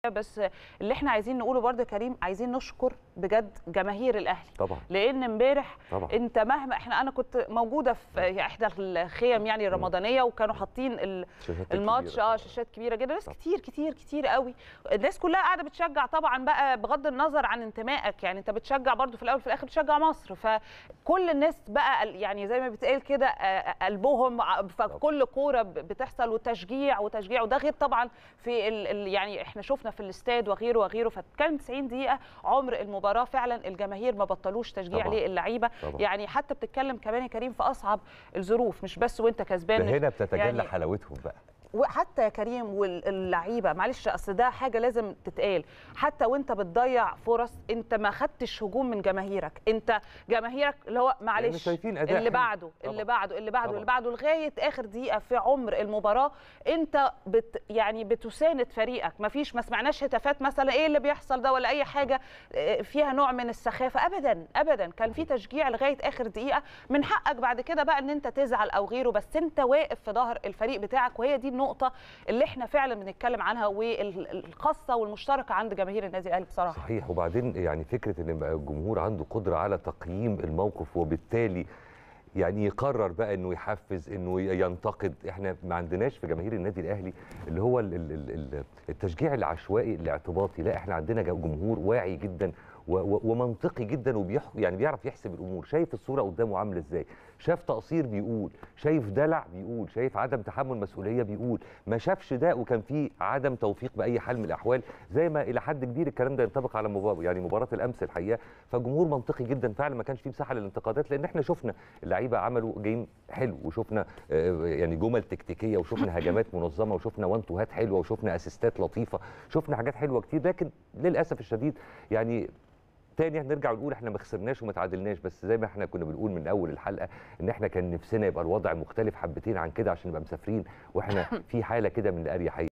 بس اللي احنا عايزين نقوله برضه يا كريم عايزين نشكر بجد جماهير الاهلي طبعا لان امبارح طبعا انت مهما احنا انا كنت موجوده في احدى الخيم يعني الرمضانيه وكانوا حاطين ال- شاشات الماتش كبيرة. اه شاشات كبيره جدا ناس طبعا. كتير كتير كتير قوي الناس كلها قاعده بتشجع طبعا بقى بغض النظر عن انتمائك يعني انت بتشجع برضو في الاول وفي الاخر بتشجع مصر فكل الناس بقى ال- يعني زي ما بتقال كده آه، قلبهم ع- فكل كوره ب- بتحصل وتشجيع وتشجيع وده غير طبعا في ال ال يعني احنا شفنا في الاستاد وغيره وغيره فكان 90 دقيقه عمر المباراه فعلا الجماهير ما بطلوش تشجيع طبعاً. للعيبه طبعا يعني حتى بتتكلم كمان يا كريم في اصعب الظروف مش بس وانت كسبان ده هنا بتتجلى يعني- حلاوتهم بقى وحتى يا كريم واللعيبه معلش اصل ده حاجه لازم تتقال حتى وانت بتضيع فرص انت ما خدتش هجوم من جماهيرك انت جماهيرك اللي هو معلش شايفين أداء اللي حلو. بعده طبعاً. اللي بعده اللي بعده طبعاً. اللي بعده لغايه اخر دقيقه في عمر المباراه انت بت يعني بتساند فريقك ما فيش ما سمعناش هتافات مثلا ايه اللي بيحصل ده ولا اي حاجه آه، فيها نوع من السخافه ابدا ابدا كان في تشجيع لغايه اخر دقيقه من حقك بعد كده بقى ان انت تزعل او غيره بس انت واقف في ظهر الفريق بتاعك وهي دي النقطه اللي احنا فعلا بنتكلم عنها والخاصه والمشتركه عند جماهير النادي الاهلي بصراحه صحيح وبعدين يعني فكره ان بقى الجمهور عنده قدره على تقييم الموقف وبالتالي يعني يقرر بقى انه يحفز انه ينتقد احنا ما عندناش في جماهير النادي الاهلي اللي هو ال- ال- ال- ال- التشجيع العشوائي الاعتباطي لا احنا عندنا جمهور واعي جدا و- و- ومنطقي جدا وبيح يعني بيعرف يحسب الامور شايف الصوره قدامه عامله ازاي شاف تقصير بيقول شايف دلع بيقول شايف عدم تحمل مسؤوليه بيقول ما شافش ده وكان في عدم توفيق باي حال من الاحوال زي ما الى حد كبير الكلام ده ينطبق على مباراه يعني مباراه الامس الحقيقه فجمهور منطقي جدا فعلا ما كانش فيه مساحه للانتقادات لان احنا شفنا اللعيبه عملوا جيم حلو وشفنا آه، يعني جمل تكتيكيه وشفنا هجمات منظمه وشفنا وان توهات حلوه وشفنا اسيستات لطيفه شفنا حاجات حلوه كتير لكن للاسف الشديد يعني تاني هنرجع ونقول احنا ما خسرناش وما تعادلناش بس زي ما احنا كنا بنقول من اول الحلقه ان احنا كان نفسنا يبقى الوضع مختلف حبتين عن كده عشان نبقى مسافرين واحنا في حاله كده من الاريحيه